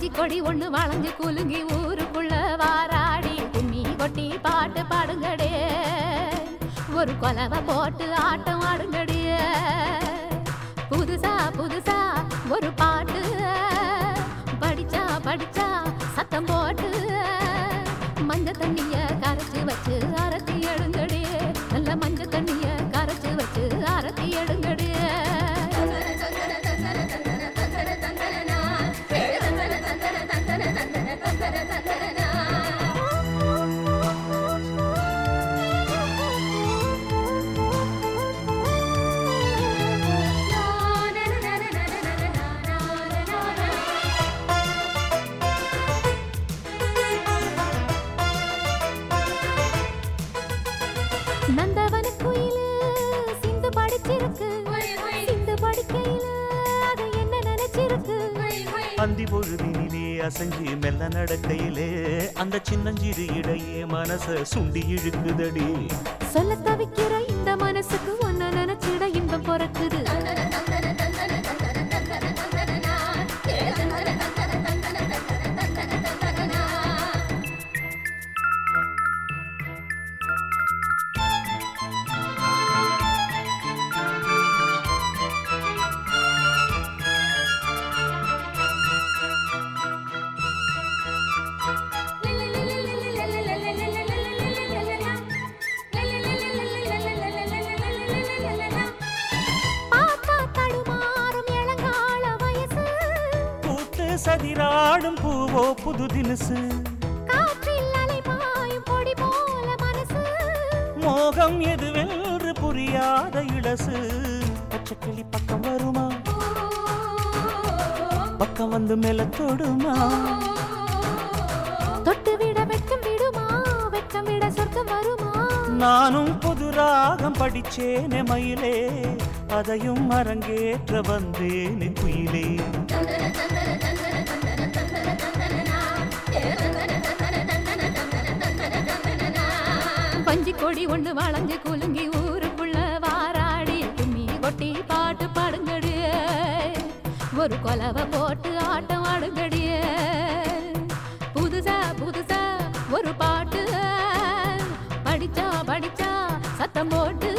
வஞ்சி கொடி ஒண்ணு வளைஞ்சு குலுங்கி ஊருக்குள்ள வாராடி கும்மி கொட்டி பாட்டு பாடுங்கடே ஒரு கொலவை போட்டு ஆட்டம் ஆடுங்கடியே புதுசா புதுசா ஒரு பாட்டு படிச்சா படிச்சா சத்தம் போட்டு மஞ்ச தண்ணிய கரைச்சு வச்சு அரத்தி எடுங்கடி நல்ல மஞ்ச தண்ணிய கரைச்சு வச்சு அரத்தி எடுங்கடி நந்தவன குயிலு சிந்து படிச்சிருக்கு சிந்து படிக்கையில அது என்ன நினைச்சிருக்கு அந்தி பொழுதினிலே அசைஞ்சு மெல்ல நடக்கையிலே அந்த சின்னஞ்சிறு இடையே மனச சுண்டி இழுக்குதடி சொல்ல தவிக்கிற இந்த மனசுக்கு ஒன்ன நினைச்சிட இன்பம் பிறக்குது பார்த்தா தடுமாறும் இளங்கால வயசு பூத்து சதிராடும் பூவோ புது தினுசு காற்றில் அலைபாயும் பொடி போல மனசு மோகம் எதுவென்று புரியாத இளசு பச்சைக்கிளி பக்கம் வருமா பக்கம் வந்து மேல தொடுமா தொட்டு விட வெட்கம் விடுமா வெட்கம் விட சொர்க்கம் வருமா நானும் புது ராகம் படிச்சேனே மயிலே அதையும் அரங்கேற்ற வந்தேனே குயிலே பஞ்சு கொடி ஒண்ணு வளைஞ்சு குலுங்கி ஊருக்குள்ள வாராடி கும்மி கொட்டி பாட்டு பாடுங்கடியே ஒரு கொலவை போட்டு ஆட்டம் ஆடுங்கடியே புதுசா புதுசா ஒரு பாட்டு படிச்சா படிச்சா சத்தம் போட்டு